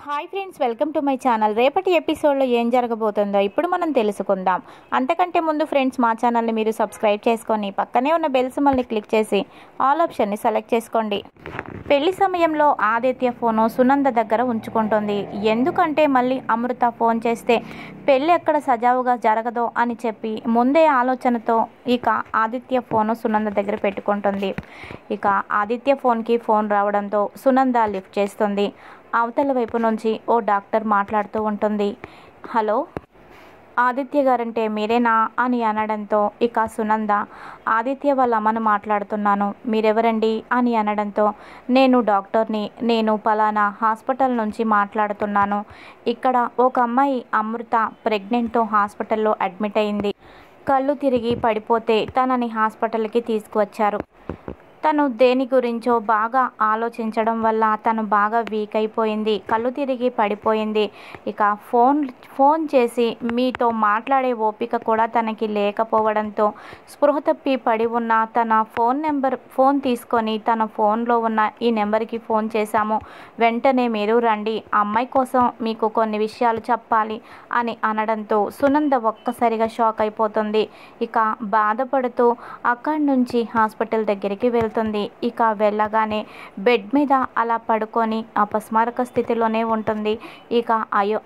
hi friends welcome to my channel రేపటి ఎపిసోడ్లో ఏం జరగబోతుందో ఇప్పుడు మనం తెలుసుకుందాం అంతకంటే ముందు ఫ్రెండ్స్ మా ఛానల్ని మీరు సబ్స్క్రైబ్ చేసుకొని పక్కనే ఉన్న బెల్ సింబల్ని క్లిక్ చేసి ఆల్ ఆప్షన్ని సెలెక్ట్ చేసుకోండి పెళ్లి సమయంలో ఆదిత్య ఫోను సునంద దగ్గర ఉంచుకుంటుంది ఎందుకంటే మళ్ళీ అమృత ఫోన్ చేస్తే పెళ్ళి ఎక్కడ సజావుగా జరగదో అని చెప్పి ముందే ఆలోచనతో ఇక ఆదిత్య ఫోను సునంద దగ్గర పెట్టుకుంటుంది ఇక ఆదిత్య ఫోన్కి ఫోన్ రావడంతో సునంద లిఫ్ట్ చేస్తుంది అవతల వైపు నుంచి ఓ డాక్టర్ మాట్లాడుతూ ఉంటుంది హలో ఆదిత్య గారంటే మీరేనా అని అనడంతో ఇక సునంద ఆదిత్య వాళ్ళ అమ్మను మాట్లాడుతున్నాను మీరెవరండి అని అనడంతో నేను డాక్టర్ని నేను పలానా హాస్పిటల్ నుంచి మాట్లాడుతున్నాను ఇక్కడ ఒక అమ్మాయి అమృత ప్రెగ్నెంట్తో హాస్పిటల్లో అడ్మిట్ అయింది కళ్ళు తిరిగి పడిపోతే తనని హాస్పిటల్కి తీసుకువచ్చారు తను దేని గురించో బాగా ఆలోచించడం వల్ల తను బాగా వీక్ అయిపోయింది కళ్ళు తిరిగి పడిపోయింది ఇక ఫోన్ ఫోన్ చేసి మీతో మాట్లాడే ఓపిక కూడా తనకి లేకపోవడంతో స్పృహ తప్పి పడి ఉన్న తన ఫోన్ నెంబర్ ఫోన్ తీసుకొని తన ఫోన్లో ఉన్న ఈ నెంబర్కి ఫోన్ చేశాము వెంటనే మీరు రండి అమ్మాయి కోసం మీకు కొన్ని విషయాలు చెప్పాలి అని అనడంతో సునంద ఒక్కసారిగా షాక్ అయిపోతుంది ఇక బాధపడుతూ అక్కడి నుంచి హాస్పిటల్ దగ్గరికి వెళ్తుంది ఇక వెళ్ళగానే బెడ్ మీద అలా పడుకొని అపస్మారక స్థితిలోనే ఉంటుంది ఇక అయ్యో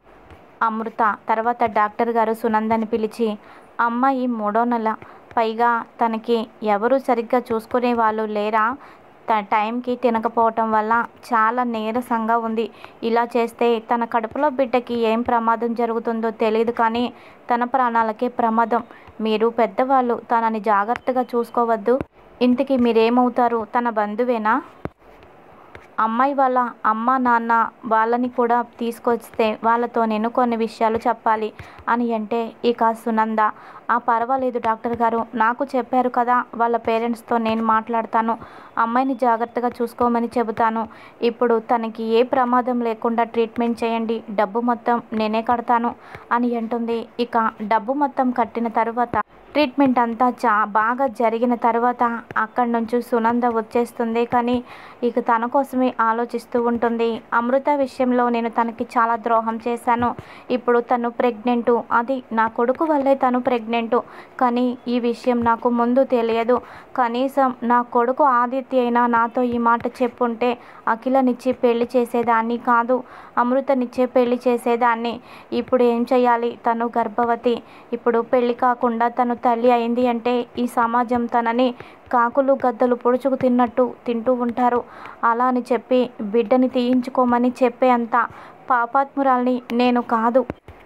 అమృత తర్వాత డాక్టర్ గారు సునందని పిలిచి అమ్మాయి మూడో నెల పైగా తనకి ఎవరు సరిగ్గా చూసుకునే వాళ్ళు లేరా త టైంకి తినకపోవటం వల్ల చాలా నీరసంగా ఉంది ఇలా చేస్తే తన కడుపులో బిడ్డకి ఏం ప్రమాదం జరుగుతుందో తెలియదు కానీ తన ప్రాణాలకే ప్రమాదం మీరు పెద్దవాళ్ళు తనని జాగ్రత్తగా చూసుకోవద్దు ఇంటికి మీరేమవుతారు తన బంధువేనా అమ్మాయి వాళ్ళ అమ్మ నాన్న వాళ్ళని కూడా తీసుకొస్తే వాళ్ళతో నేను కొన్ని విషయాలు చెప్పాలి అని అంటే ఇక సునంద ఆ పర్వాలేదు డాక్టర్ గారు నాకు చెప్పారు కదా వాళ్ళ పేరెంట్స్తో నేను మాట్లాడతాను అమ్మాయిని జాగ్రత్తగా చూసుకోమని చెబుతాను ఇప్పుడు తనకి ఏ ప్రమాదం లేకుండా ట్రీట్మెంట్ చేయండి డబ్బు మొత్తం నేనే కడతాను అని అంటుంది ఇక డబ్బు మొత్తం కట్టిన తర్వాత ట్రీట్మెంట్ అంతా చా బాగా జరిగిన తర్వాత అక్కడి నుంచి సునంద వచ్చేస్తుంది కానీ ఇక తన కోసమే ఆలోచిస్తూ ఉంటుంది అమృత విషయంలో నేను తనకి చాలా ద్రోహం చేశాను ఇప్పుడు తను ప్రెగ్నెంటు అది నా కొడుకు వల్లే తను ప్రెగ్నెంటు కానీ ఈ విషయం నాకు ముందు తెలియదు కనీసం నా కొడుకు ఆదిత్య అయినా నాతో ఈ మాట చెప్పుంటే అఖిలనిచ్చి పెళ్లి చేసేదాన్ని కాదు అమృతనిచ్చే పెళ్లి చేసేదాన్ని ఇప్పుడు ఏం చేయాలి తను గర్భవతి ఇప్పుడు పెళ్లి కాకుండా తను తల్లి అయింది అంటే ఈ సమాజం తనని కాకులు గద్దలు పొడుచుకు తిన్నట్టు తింటూ ఉంటారు అలా అని చెప్పి బిడ్డని తీయించుకోమని చెప్పే అంత పాపాత్మురాల్ని నేను కాదు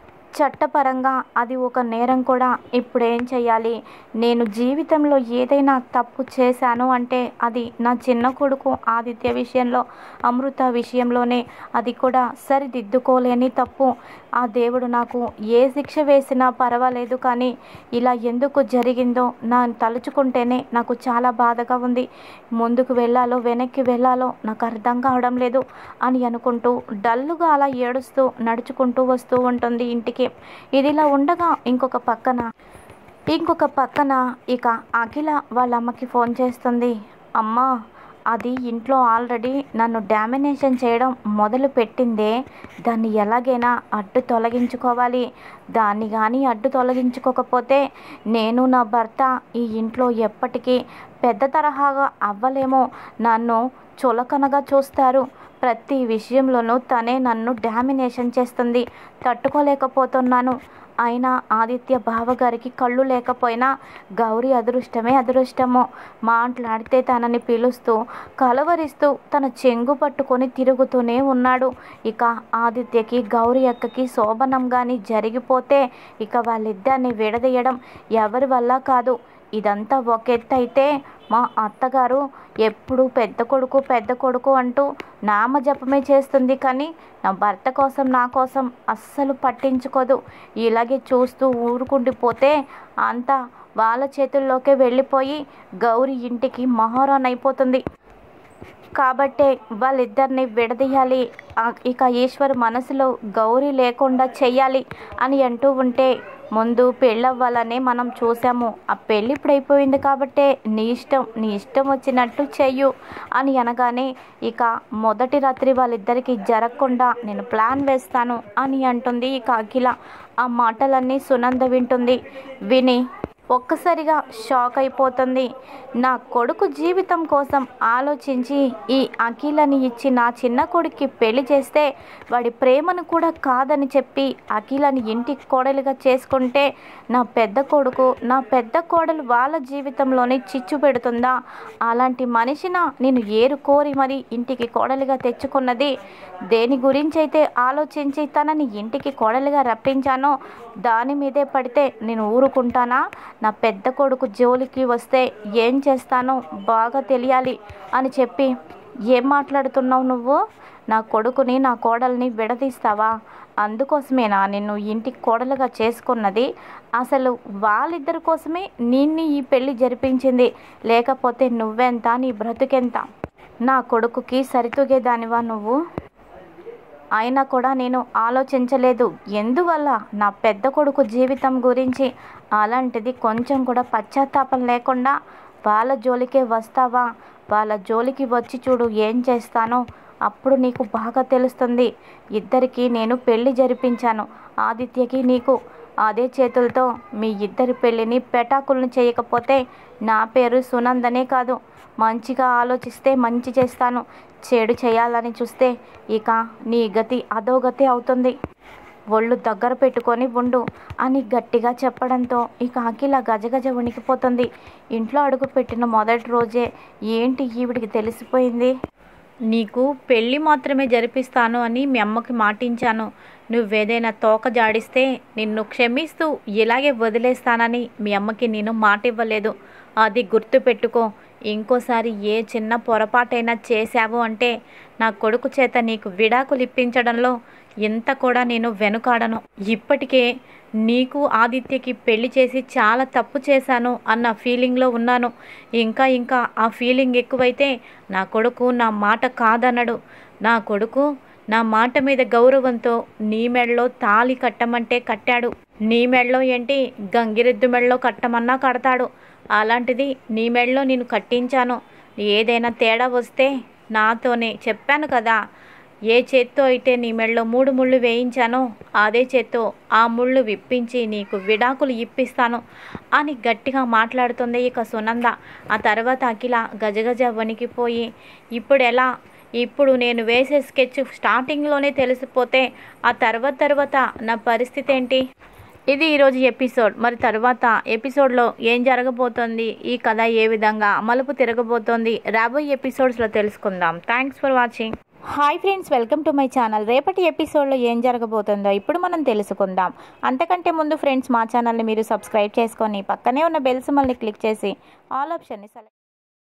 చట్టపరంగా అది ఒక నేరం కూడా ఇప్పుడు ఏం చేయాలి నేను జీవితంలో ఏదైనా తప్పు చేశాను అంటే అది నా చిన్న కొడుకు ఆదిత్య విషయంలో అమృత విషయంలోనే అది కూడా సరిదిద్దుకోలేని తప్పు ఆ దేవుడు నాకు ఏ శిక్ష వేసినా పర్వాలేదు కానీ ఇలా ఎందుకు జరిగిందో నా తలుచుకుంటేనే నాకు చాలా బాధగా ఉంది ముందుకు వెళ్ళాలో వెనక్కి వెళ్ళాలో నాకు అర్థం కావడం లేదు అని అనుకుంటూ డల్లుగా అలా ఏడుస్తూ నడుచుకుంటూ వస్తూ ఉంటుంది ఇంటికి ఇదిలా ఉండగా ఇంకొక పక్కన ఇంకొక పక్కన ఇక అఖిల వాళ్ళ అమ్మకి ఫోన్ చేస్తుంది అమ్మా అది ఇంట్లో ఆల్రెడీ నన్ను డామినేషన్ చేయడం మొదలు పెట్టిందే దాన్ని ఎలాగైనా అడ్డు తొలగించుకోవాలి దాన్ని కానీ అడ్డు తొలగించుకోకపోతే నేను నా భర్త ఈ ఇంట్లో ఎప్పటికీ పెద్ద తరహాగా అవ్వలేమో నన్ను చులకనగా చూస్తారు ప్రతి విషయంలోనూ తనే నన్ను డామినేషన్ చేస్తుంది తట్టుకోలేకపోతున్నాను అయినా ఆదిత్య బావగారికి కళ్ళు లేకపోయినా గౌరీ అదృష్టమే అదృష్టము మాట్లాడితే తనని పిలుస్తూ కలవరిస్తూ తన చెంగు పట్టుకొని తిరుగుతూనే ఉన్నాడు ఇక ఆదిత్యకి గౌరీ అక్కకి శోభనం కానీ జరిగిపోతే ఇక వాళ్ళిద్దరిని విడదీయడం ఎవరి వల్ల కాదు ఇదంతా ఒక ఎత్తు అయితే మా అత్తగారు ఎప్పుడు పెద్ద కొడుకు పెద్ద కొడుకు అంటూ నామజపమే చేస్తుంది కానీ నా భర్త కోసం నా కోసం అస్సలు పట్టించుకోదు ఇలాగే చూస్తూ ఊరుకుండిపోతే అంతా వాళ్ళ చేతుల్లోకే వెళ్ళిపోయి గౌరీ ఇంటికి మహారాణి అయిపోతుంది కాబట్టే వాళ్ళిద్దరిని విడదీయాలి ఆ, ఇక ఈశ్వర్ మనసులో గౌరీ లేకుండా చెయ్యాలి అని అంటూ ఉంటే ముందు పెళ్ళవ్వాలనే మనం చూసాము ఆ పెళ్ళి ఇప్పుడు అయిపోయింది కాబట్టే నీ ఇష్టం నీ ఇష్టం వచ్చినట్టు చెయ్యు అని అనగానే ఇక మొదటి రాత్రి వాళ్ళిద్దరికీ జరగకుండా నేను ప్లాన్ వేస్తాను అని అంటుంది ఇక అఖిల ఆ మాటలన్నీ సునంద వింటుంది విని ఒక్కసారిగా షాక్ అయిపోతుంది నా కొడుకు జీవితం కోసం ఆలోచించి ఈ అఖిలని ఇచ్చి నా చిన్న కొడుక్కి పెళ్లి చేస్తే వాడి ప్రేమను కూడా కాదని చెప్పి అఖిలని ఇంటికి కోడలుగా చేసుకుంటే నా పెద్ద కొడుకు నా పెద్ద కోడలు వాళ్ళ జీవితంలోనే చిచ్చు పెడుతుందా అలాంటి మనిషిన నేను ఏరు కోరి మరి ఇంటికి కోడలుగా తెచ్చుకున్నది దేని గురించి అయితే ఆలోచించి తనని ఇంటికి కోడలుగా రప్పించానో దాని మీదే పడితే నేను ఊరుకుంటానా నా పెద్ద కొడుకు జోలికి వస్తే ఏం చేస్తానో బాగా తెలియాలి అని చెప్పి ఏం మాట్లాడుతున్నావు నువ్వు నా కొడుకుని నా కోడల్ని విడదీస్తావా అందుకోసమేనా నిన్ను ఇంటికి కోడలుగా చేసుకున్నది అసలు వాళ్ళిద్దరి కోసమే నిన్ను ఈ పెళ్లి జరిపించింది లేకపోతే నువ్వెంత నీ బ్రతుకెంత నా కొడుకుకి సరితూగేదానివా నువ్వు అయినా కూడా నేను ఆలోచించలేదు ఎందువల్ల నా పెద్ద కొడుకు జీవితం గురించి అలాంటిది కొంచెం కూడా పశ్చాత్తాపం లేకుండా వాళ్ళ జోలికే వస్తావా వాళ్ళ జోలికి వచ్చి చూడు ఏం చేస్తానో అప్పుడు నీకు బాగా తెలుస్తుంది ఇద్దరికి నేను పెళ్లి జరిపించాను ఆదిత్యకి నీకు అదే చేతులతో మీ ఇద్దరి పెళ్ళిని పెటాకులను చేయకపోతే నా పేరు సునందనే కాదు మంచిగా ఆలోచిస్తే మంచి చేస్తాను చెడు చేయాలని చూస్తే ఇక నీ గతి అదో గతి అవుతుంది ఒళ్ళు దగ్గర పెట్టుకొని ఉండు అని గట్టిగా చెప్పడంతో ఇక అఖిల గజగజ వణికిపోతుంది ఇంట్లో అడుగు పెట్టిన మొదటి రోజే ఏంటి ఈవిడికి తెలిసిపోయింది నీకు పెళ్ళి మాత్రమే జరిపిస్తాను అని మీ అమ్మకి మాటించాను నువ్వేదైనా తోక జాడిస్తే నిన్ను క్షమిస్తూ ఇలాగే వదిలేస్తానని మీ అమ్మకి నేను మాట ఇవ్వలేదు అది గుర్తుపెట్టుకో ఇంకోసారి ఏ చిన్న పొరపాటైనా చేశావు అంటే నా కొడుకు చేత నీకు విడాకులు ఇప్పించడంలో ఇంత కూడా నేను వెనుకాడను ఇప్పటికే నీకు ఆదిత్యకి పెళ్లి చేసి చాలా తప్పు చేశాను అన్న ఫీలింగ్లో ఉన్నాను ఇంకా ఇంకా ఆ ఫీలింగ్ ఎక్కువైతే నా కొడుకు నా మాట కాదనడు నా కొడుకు నా మాట మీద గౌరవంతో నీ మెడలో తాళి కట్టమంటే కట్టాడు నీ మెడలో ఏంటి గంగిరెద్దు మెడలో కట్టమన్నా కడతాడు అలాంటిది నీ మెడలో నేను కట్టించాను ఏదైనా తేడా వస్తే నాతోనే చెప్పాను కదా ఏ చేత్తో అయితే నీ మెడలో మూడు ముళ్ళు వేయించానో అదే చేత్తో ఆ ముళ్ళు విప్పించి నీకు విడాకులు ఇప్పిస్తాను అని గట్టిగా మాట్లాడుతుంది ఇక సునంద ఆ తర్వాత అఖిల గజగజ వణికిపోయి ఇప్పుడు ఎలా ఇప్పుడు నేను వేసే స్కెచ్ స్టార్టింగ్లోనే తెలిసిపోతే ఆ తర్వాత తర్వాత నా పరిస్థితి ఏంటి ఇది ఈరోజు ఎపిసోడ్ మరి తర్వాత ఎపిసోడ్లో ఏం జరగబోతోంది ఈ కథ ఏ విధంగా మలుపు తిరగబోతోంది రాబోయే ఎపిసోడ్స్లో తెలుసుకుందాం thanks for watching hi friends welcome to my channel రేపటి ఎపిసోడ్లో ఏం జరగబోతుందో ఇప్పుడు మనం తెలుసుకుందాం అంతకంటే ముందు ఫ్రెండ్స్ మా ఛానల్ని మీరు సబ్స్క్రైబ్ చేసుకొని పక్కనే ఉన్న బెల్స్ మళ్ళీ క్లిక్ చేసి ఆల్ ఆప్షన్ని సెలెక్ట్